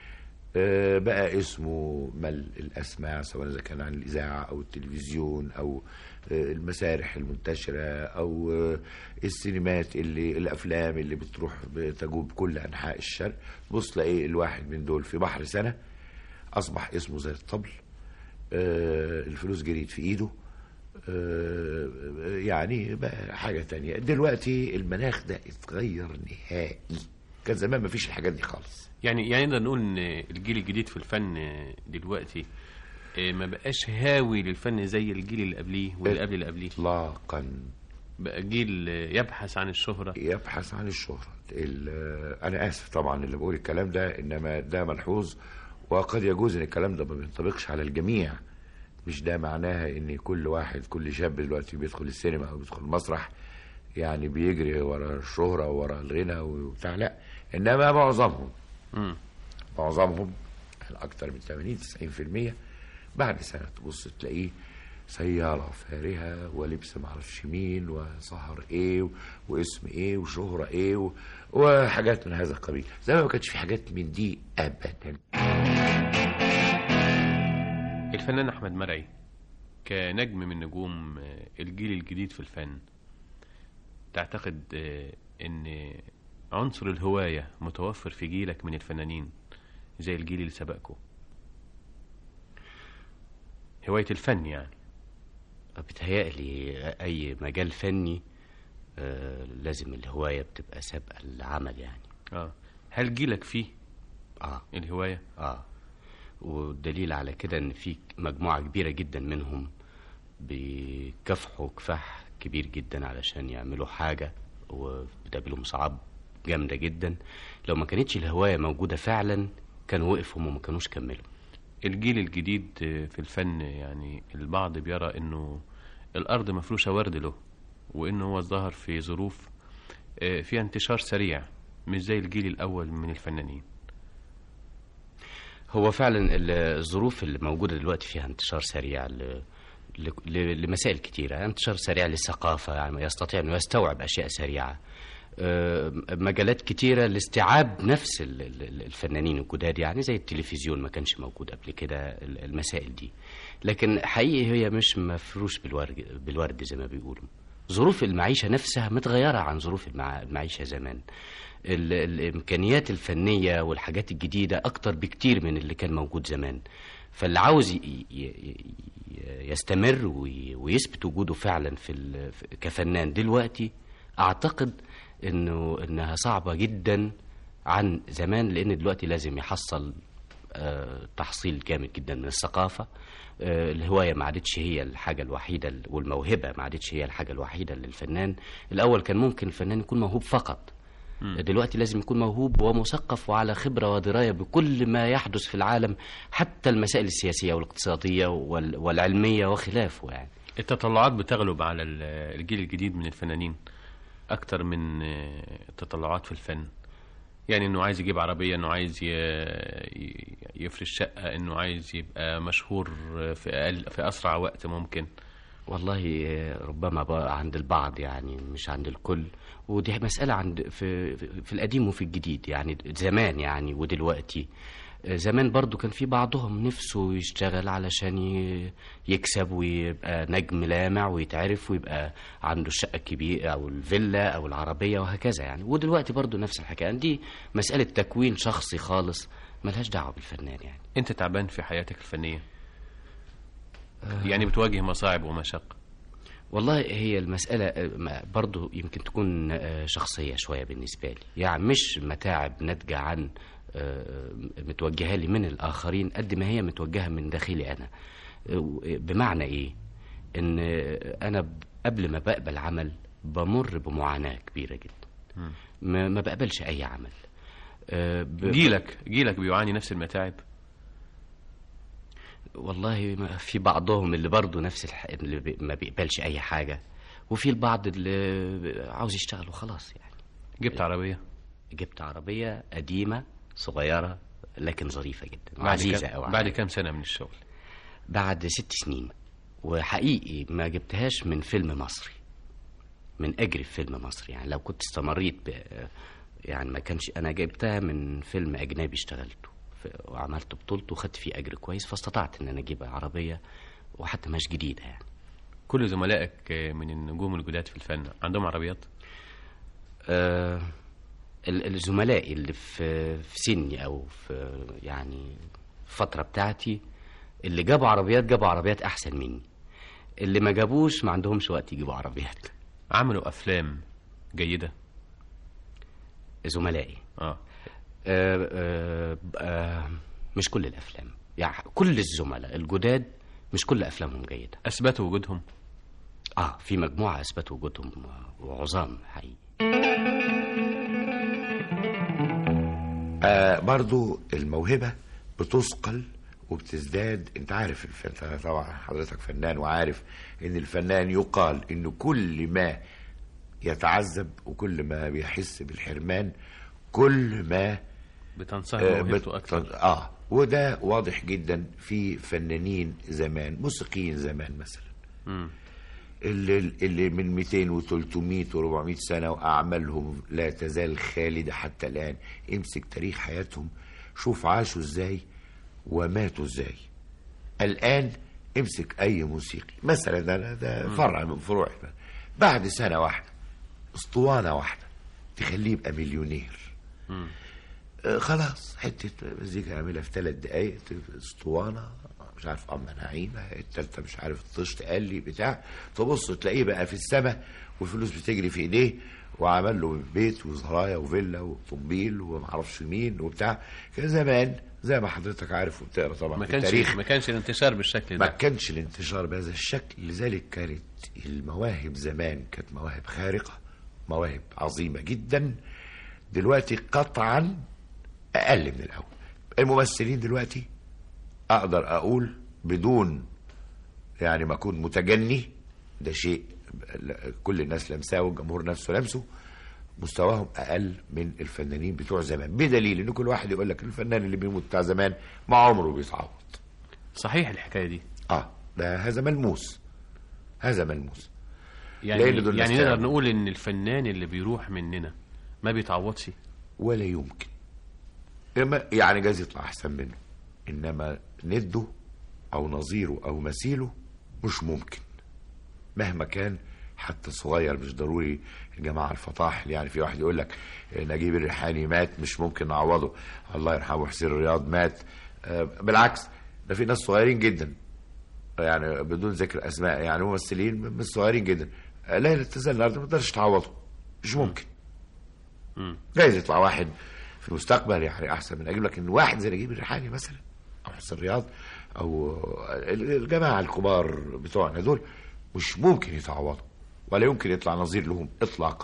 آه، بقى اسمه مل الأسماع سواء إذا كان عن الإذاعة أو التلفزيون أو آه، المسارح المنتشرة أو آه، السينمات اللي الأفلام اللي بتروح بتجوب كل أنحاء الشرق بص تلاقي الواحد من دول في بحر سنة أصبح اسمه زي الطبل آه، الفلوس جريت في إيده آه، يعني بقى حاجة تانية دلوقتي المناخ ده اتغير نهائي كان زمان مفيش الحاجات دي خالص يعني يعني نقدر نقول ان الجيل الجديد في الفن دلوقتي آه، ما بقاش هاوي للفن زي الجيل اللي قبليه واللي قبل اللي قبليه اطلاقا بقى جيل يبحث عن الشهرة يبحث عن الشهرة ال- أنا آسف طبعا اللي بقول الكلام ده إنما ده ملحوظ وقد يجوز إن الكلام ده ما بينطبقش على الجميع مش ده معناها إن كل واحد كل شاب دلوقتي بيدخل السينما أو بيدخل المسرح يعني بيجري ورا الشهرة ورا الغنى وبتاع لا إنما معظمهم مم. معظمهم يعني أكتر من 80 90% بعد سنة تبص تلاقيه سيارة فارهة ولبس معرفش مين وسهر ايه و- واسم ايه وشهرة ايه و- وحاجات من هذا القبيل زمان ما كانش في حاجات من دي ابدا الفنان أحمد مرعي كنجم من نجوم آه، الجيل الجديد في الفن تعتقد آه، ان عنصر الهواية متوفر في جيلك من الفنانين زي الجيل اللي سبقكم هواية الفن يعني بتهيألي أي مجال فني آه، لازم الهواية بتبقى سابقة العمل يعني اه هل جيلك فيه اه الهواية اه والدليل على كده ان في مجموعة كبيرة جدا منهم بيكافحوا كفاح كبير جدا علشان يعملوا حاجة وبتقابلهم صعاب جامدة جدا لو ما كانتش الهواية موجودة فعلا كانوا وقفوا وما كانوش كملوا الجيل الجديد آه، في الفن يعني البعض بيرى انه الارض مفروشة ورد له وانه هو ظهر في ظروف آه، فيها انتشار سريع مش زي الجيل الاول من الفنانين هو فعلا ال- الظروف اللي موجودة دلوقتي فيها انتشار سريع ل... ل... ل- لمسائل كتيرة انتشار سريع للثقافة يعني يستطيع أنه يستوعب أشياء سريعة آه، مجالات كتيرة لاستيعاب نفس ال- ال- الفنانين الجداد يعني زي التلفزيون ما كانش موجود قبل كده ال- المسائل دي لكن حقيقي هي مش مفروش بالورد, بالورد زي ما بيقولوا ظروف المعيشة نفسها متغيرة عن ظروف المع... المعيشة زمان ال... الإمكانيات الفنية والحاجات الجديدة أكتر بكتير من اللي كان موجود زمان فاللي عاوز ي... ي... ي- يستمر وي... ويثبت وجوده فعلا في ال... في- كفنان دلوقتي أعتقد إنه إنها صعبة جدا عن زمان لأن دلوقتي لازم يحصل آه، تحصيل جامد جدا من الثقافة آه، الهواية ما عادتش هي الحاجة الوحيدة ال- والموهبة ما عادتش هي الحاجة الوحيدة للفنان الأول كان ممكن الفنان يكون موهوب فقط دلوقتي لازم يكون موهوب ومثقف وعلى خبرة ودراية بكل ما يحدث في العالم حتى المسائل السياسية والاقتصادية وال- والعلمية وخلافه يعني التطلعات بتغلب على ال- الجيل الجديد من الفنانين اكتر من آه، التطلعات في الفن يعني انه عايز يجيب عربية انه عايز ي- ي- يفرش شقة انه عايز يبقى مشهور في اقل في اسرع وقت ممكن والله آه، ربما بقى عند البعض يعني مش عند الكل ودي مسألة عند في في القديم وفي الجديد يعني زمان يعني ودلوقتي آه، زمان برضو كان في بعضهم نفسه يشتغل علشان ي- يكسب ويبقى نجم لامع ويتعرف ويبقى عنده الشقة الكبيرة أو الفيلا أو العربية وهكذا يعني ودلوقتي برضو نفس الحكاية دي مسألة تكوين شخصي خالص ملهاش دعوة بالفنان يعني انت تعبان في حياتك الفنية يعني بتواجه مصاعب ومشاق والله هي المسألة آه، ما- برضو يمكن تكون آه، شخصية شوية بالنسبة لي يعني مش متاعب ناتجة عن آه، متوجهة لي من الآخرين قد ما هي متوجهة من داخلي أنا آه، بمعنى إيه إن آه، أنا ب- قبل ما بقبل عمل بمر بمعاناة كبيرة جدا ما ما بقبلش أي عمل آه، ب- جيلك جيلك بيعاني نفس المتاعب والله ما في بعضهم اللي برضه نفس الح... اللي بي- ما بيقبلش اي حاجه وفي البعض اللي عاوز يشتغل وخلاص يعني جبت عربية جبت عربيه قديمه صغيره لكن ظريفه جدا بعد وعزيزه كام قوي بعد كام سنة من الشغل بعد ست سنين وحقيقي ما جبتهاش من فيلم مصري من اجري في فيلم مصري يعني لو كنت استمريت ب... يعني ما كانش انا جبتها من فيلم اجنبي اشتغلته في- وعملت بطولته وخدت فيه اجر كويس فاستطعت ان انا اجيب عربيه وحتى مش جديده يعني كل زملائك آه، من النجوم الجداد في الفن عندهم عربيات آه ال- الزملاء اللي في في سني او في يعني الفتره بتاعتي اللي جابوا عربيات جابوا عربيات احسن مني اللي ما جابوش ما عندهمش وقت يجيبوا عربيات عملوا افلام جيده زملائي اه آه آه آه مش كل الافلام يعني كل الزملاء الجداد مش كل افلامهم جيده اثبتوا وجودهم اه في مجموعه اثبتوا وجودهم وعظام حقيقي آه برضو الموهبة بتثقل وبتزداد انت عارف الفن طبعا حضرتك فنان وعارف ان الفنان يقال ان كل ما يتعذب وكل ما بيحس بالحرمان كل ما بتنصهر آه موهبته بت- اكتر اه وده واضح جدا في فنانين زمان موسيقيين زمان مثلا مم. اللي, اللي من 200 و300 و400 سنة وأعمالهم لا تزال خالدة حتى الآن امسك تاريخ حياتهم شوف عاشوا ازاي وماتوا ازاي الآن امسك أي موسيقي مثلا ده, ده فرع من فروع بعد سنة واحدة اسطوانة واحدة تخليه يبقى مليونير آه، خلاص حتة مزيكا اعملها في ثلاث دقايق اسطوانة مش عارف أما نعيمة التالتة مش عارف الطش تقلي بتاع تبص تلاقيه بقى في السماء والفلوس بتجري في ايديه وعمل له بيت وزرايا وفيلا وطومبيل ومعرفش مين وبتاع كان زمان زي ما حضرتك عارف وبتقرا طبعا ما في كانش التاريخ ما كانش الانتشار بالشكل ما ده كانش الانتشار بهذا الشكل لذلك كانت المواهب زمان كانت مواهب خارقة مواهب عظيمة جدا دلوقتي قطعا أقل من الأول الممثلين دلوقتي أقدر أقول بدون يعني ما أكون متجني ده شيء كل الناس لمساه والجمهور نفسه لمسه مستواهم اقل من الفنانين بتوع زمان بدليل ان كل واحد يقول لك الفنان اللي بيموت بتاع زمان ما عمره بيتعوض صحيح الحكايه دي اه ده هذا ملموس هذا ملموس يعني لأن دول يعني ناس نقدر تعب. نقول ان الفنان اللي بيروح مننا ما بيتعوضش ولا يمكن إما يعني جايز يطلع احسن منه انما نده او نظيره او مثيله مش ممكن مهما كان حتى صغير مش ضروري الجماعة الفطاحل يعني في واحد يقول لك نجيب الريحاني مات مش ممكن نعوضه الله يرحمه حسين رياض مات آه، بالعكس ده في ناس صغيرين جدا يعني بدون ذكر اسماء يعني ممثلين مش صغيرين جدا آه، ليلة تزال الارض ما تقدرش تعوضه مش ممكن جايز يطلع واحد في المستقبل يعني احسن من اجيب لك ان واحد زي نجيب الريحاني مثلا او حسين رياض او الجماعه الكبار بتوعنا دول مش ممكن يتعوضوا ولا يمكن يطلع نظير لهم اطلاقا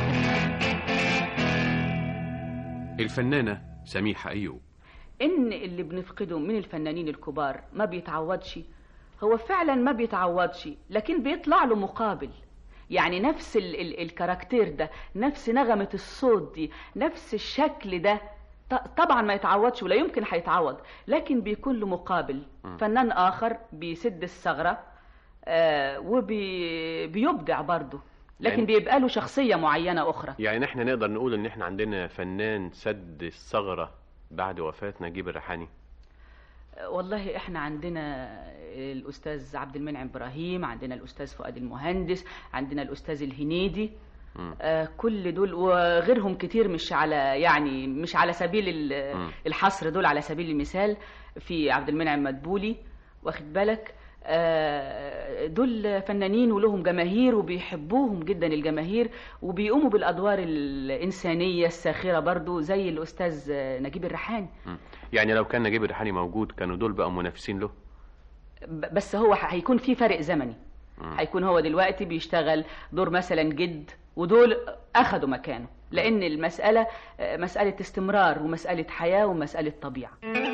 الفنانه سميحه ايوب ان اللي بنفقده من الفنانين الكبار ما بيتعوضش هو فعلا ما بيتعوضش لكن بيطلع له مقابل يعني نفس ال ال الكاركتير ده نفس نغمة الصوت دي نفس الشكل ده ط- طبعا ما يتعوضش ولا يمكن هيتعوض لكن بيكون له مقابل مم. فنان آخر بيسد الثغرة آه وبيبدع برضه لكن يعني- بيبقى له شخصية معينة أخرى يعني احنا نقدر نقول ان احنا عندنا فنان سد الثغره بعد وفاه نجيب الريحاني والله احنا عندنا الاستاذ عبد المنعم ابراهيم عندنا الاستاذ فؤاد المهندس عندنا الاستاذ الهنيدي آه كل دول وغيرهم كتير مش على يعني مش على سبيل ال- مم. الحصر دول على سبيل المثال في عبد المنعم مدبولي واخد بالك آه، دول فنانين ولهم جماهير وبيحبوهم جدا الجماهير وبيقوموا بالادوار الانسانيه الساخره برضو زي الاستاذ نجيب الريحاني مم. يعني لو كان نجيب الريحاني موجود كانوا دول بقى منافسين له ب- بس هو ح- هيكون في فرق زمني مم. هيكون هو دلوقتي بيشتغل دور مثلا جد ودول اخدوا مكانه لان المساله آه، مساله استمرار ومساله حياه ومساله طبيعه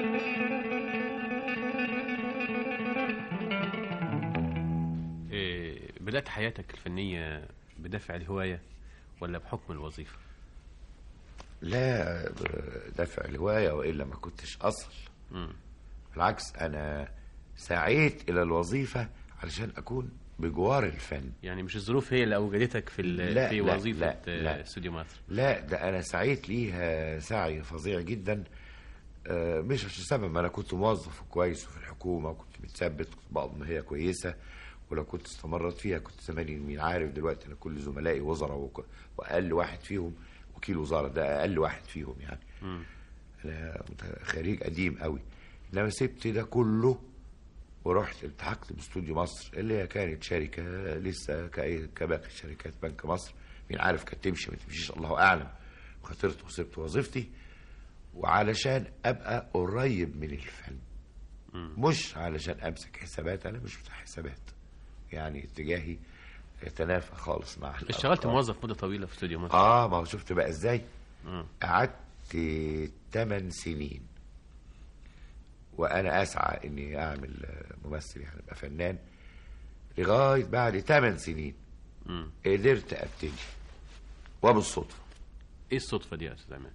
إيه، بدأت حياتك الفنية بدافع الهواية ولا بحكم الوظيفة؟ لا دافع الهوايه والا ما كنتش اصل مم. بالعكس انا سعيت الى الوظيفه علشان اكون بجوار الفن يعني مش الظروف هي اللي أوجدتك في ال- لا، في لا، وظيفة لا، لا. آه، استوديو مصر لا ده انا سعيت ليها سعي فظيع جدا آه، مش عشان سبب ما انا كنت موظف كويس وفي الحكومه وكنت متثبت كنت بقبض مهيه كويسه ولو كنت استمرت فيها كنت زماني مين عارف دلوقتي انا كل زملائي وزراء وك- واقل واحد فيهم وكيل وزاره ده اقل واحد فيهم يعني انا مت- خريج قديم قوي انما سبت ده كله ورحت التحقت باستوديو مصر اللي هي كانت شركه لسه كأي كباقي شركات بنك مصر مين عارف كانت تمشي ما تمشيش الله اعلم خسرت وسبت وظيفتي وعلشان ابقى قريب من الفن مش علشان امسك حسابات انا مش بتاع حسابات يعني اتجاهي يتنافى خالص مع اشتغلت الأرقام. موظف مده طويله في استوديو مصر اه ما هو شفت بقى ازاي مم. قعدت 8 سنين وانا اسعى اني اعمل آه، ممثل يعني ابقى فنان لغايه بعد 8 سنين مم. قدرت ابتدي وبالصدفه ايه الصدفه دي يا استاذ عماد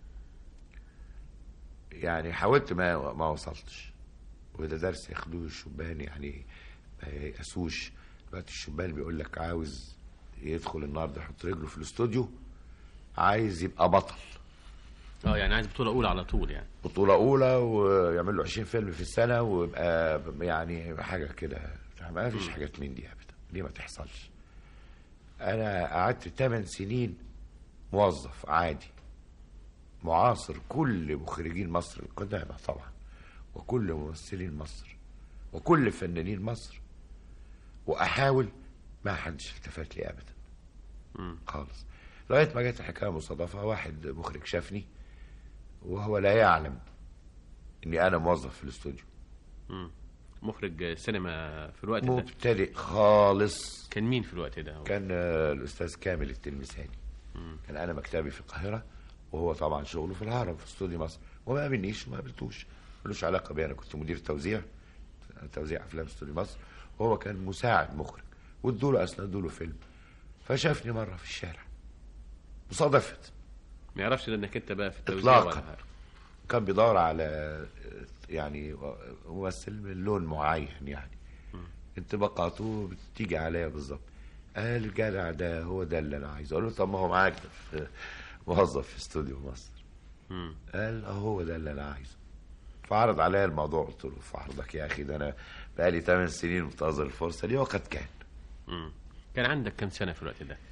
يعني حاولت ما ما وصلتش وده درس ياخدوه الشبان يعني ما ييأسوش دلوقتي الشبان بيقول لك عاوز يدخل النهارده يحط رجله في الاستوديو عايز يبقى بطل اه يعني عايز بطوله اولى على طول يعني بطولة أولى ويعمل له 20 فيلم في السنة ويبقى يعني حاجة كده ما فيش حاجات من دي أبدا دي ما تحصلش أنا قعدت 8 سنين موظف عادي معاصر كل مخرجين مصر القدامى طبعا وكل ممثلين مصر وكل فنانين مصر وأحاول ما حدش التفت لي أبدا خالص لغاية ما جت الحكاية مصادفة واحد مخرج شافني وهو لا يعلم اني انا موظف في الاستوديو مم. مخرج سينما في الوقت ده مبتدئ خالص كان مين في الوقت ده كان آه، الاستاذ كامل التلمساني كان انا مكتبي في القاهره وهو طبعا شغله في الهرم في استوديو مصر وما قابلنيش ما قابلتوش ملوش علاقه بي انا كنت مدير توزيع توزيع افلام استوديو مصر وهو كان مساعد مخرج وادوا له اسندوا له فيلم فشافني مره في الشارع مصادفه ما يعرفش ده انك انت بقى في التوزيع اطلاقا ولا حاجة. كان بيدور على يعني ممثل من لون معين يعني انطباقاته بتيجي عليا بالظبط قال الجدع ده هو ده اللي انا عايزه اقول له طب ما هو معاك ده في- موظف في استوديو مصر مم. قال اه هو ده اللي انا عايزه فعرض عليا الموضوع قلت له في عرضك يا اخي ده انا بقالي 8 سنين منتظر الفرصه دي وقد كان مم. كان عندك كام سنه في الوقت ده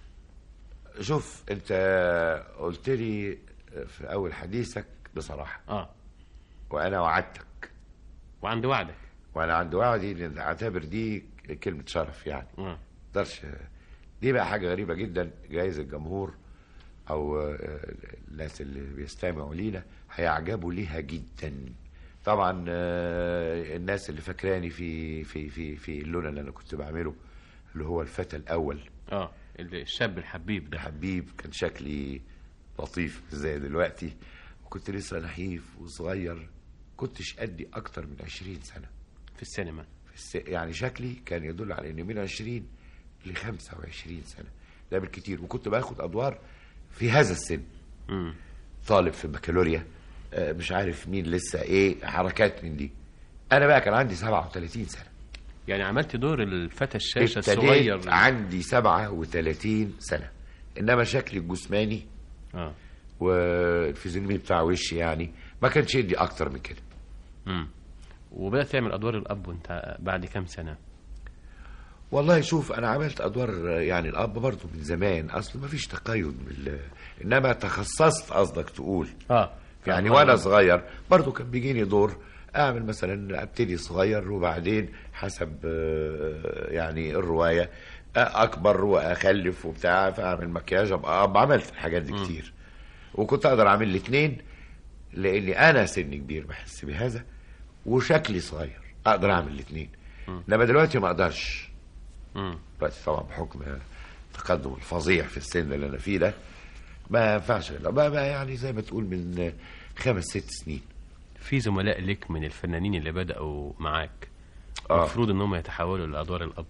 شوف انت قلت لي في اول حديثك بصراحه اه وانا وعدتك وعند وعدك وانا عند وعدي لان اعتبر دي كلمه شرف يعني آه. اقدرش دي بقى حاجه غريبه جدا جايز الجمهور او آه، الناس اللي بيستمعوا لينا هيعجبوا ليها جدا طبعا آه، الناس اللي فاكراني في في في في اللون اللي انا كنت بعمله اللي هو الفتى الاول اه الشاب الحبيب ده حبيب كان شكلي لطيف مش زي دلوقتي وكنت لسه نحيف وصغير كنتش قدي اكتر من 20 سنه في السينما في الس... يعني شكلي كان يدل على اني من 20 ل 25 سنه ده بالكتير وكنت باخد ادوار في هذا السن مم. طالب في بكالوريا آه، مش عارف مين لسه ايه حركات من دي انا بقى كان عندي 37 سنه يعني عملت دور الفتى الشاشه ابتديت الصغير عندي 37 سنه انما شكلي الجسماني اه والفيزيونومي بتاع وشي يعني ما كانش يدي اكتر من كده مم. وبدات تعمل ادوار الاب وانت بعد كام سنه والله شوف انا عملت ادوار يعني الاب برضه من زمان اصل ما فيش تقيد بال انما تخصصت قصدك تقول اه يعني آه. وانا صغير برضه كان بيجيني دور اعمل مثلا ابتدي صغير وبعدين حسب آه، يعني الروايه آه، اكبر واخلف وبتاع فاعمل مكياج ابقى اب عملت الحاجات دي كتير وكنت اقدر اعمل الاثنين لاني انا سن كبير بحس بهذا وشكلي صغير اقدر اعمل الاثنين انما دلوقتي ما اقدرش مم. دلوقتي طبعا بحكم التقدم الفظيع في السن اللي انا فيه ده ما ينفعش لا بقى, بقى يعني زي ما تقول من خمس ست سنين في زملاء لك من الفنانين اللي بداوا معاك آه. المفروض ان هم يتحولوا لادوار الاب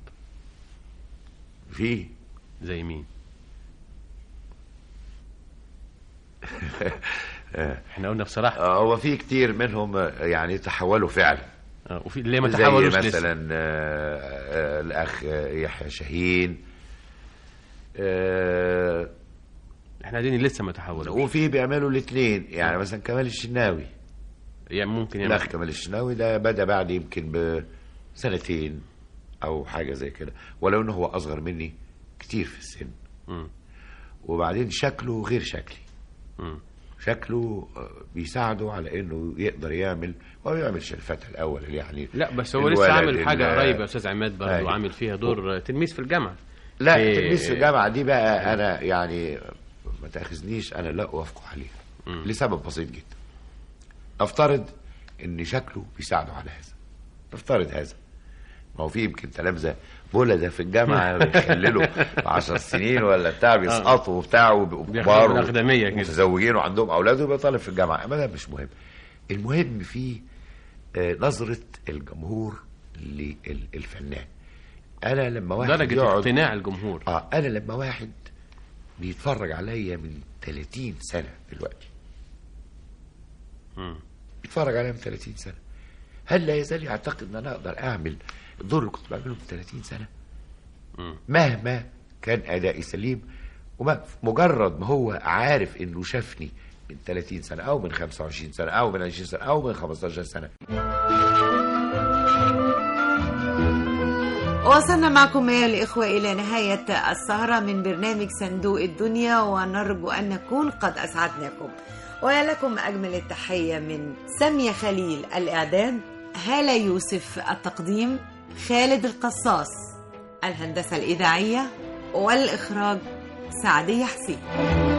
في زي مين احنا قلنا بصراحه آه، هو في كتير منهم آه، يعني تحولوا فعلا آه. وفي اللي ما زي تحولوش لسه مثلا آه، آه، الاخ آه، يحيى شاهين آه، احنا قاعدين لسه ما تحولوش وفي بيعملوا الاثنين يعني مثلا كمال الشناوي يعني ممكن يعمل الاخ كمال الشناوي ده بدا بعد يمكن بسنتين او حاجه زي كده ولو انه هو اصغر مني كتير في السن مم. وبعدين شكله غير شكلي مم. شكله آه، بيساعده على انه يقدر يعمل هو ما بيعملش الفتح الاول اللي يعني لا بس هو الولد لسه عامل حاجه ال- قريبه يا استاذ عماد برضه أيوة. عامل فيها دور تلميذ في الجامعه لا في- تلميذ في الجامعه دي بقى انا يعني ما تاخذنيش انا لا اوافقه عليها مم. لسبب بسيط جدا افترض ان شكله بيساعده على هذا نفترض هذا ما هو في يمكن تلامذه بولده في الجامعه بيخللوا 10 سنين ولا بتاع بيسقطوا وبتاع وبيبقوا بياخدوا كبار بالأخدمية كده. متزوجين وعندهم اولاد ويبقى طالب في الجامعه ما ده مش مهم المهم في آه، نظره الجمهور للفنان انا لما واحد درجه يقعد اقتناع الجمهور اه انا لما واحد بيتفرج عليا من 30 سنه دلوقتي مم. بيتفرج عليا من 30 سنه هل لا يزال يعتقد ان انا اقدر اعمل الدور اللي كنت بعمله من 30 سنه مم. مهما كان ادائي سليم وما مجرد ما هو عارف انه شافني من 30 سنه او من 25 سنه او من 20 سنه او من 15 سنه وصلنا معكم أيها الإخوة إلى نهاية السهرة من برنامج صندوق الدنيا ونرجو أن نكون قد أسعدناكم ولكم أجمل التحية من سامية خليل الإعداد هالة يوسف التقديم خالد القصاص الهندسة الإذاعية والإخراج سعدية حسين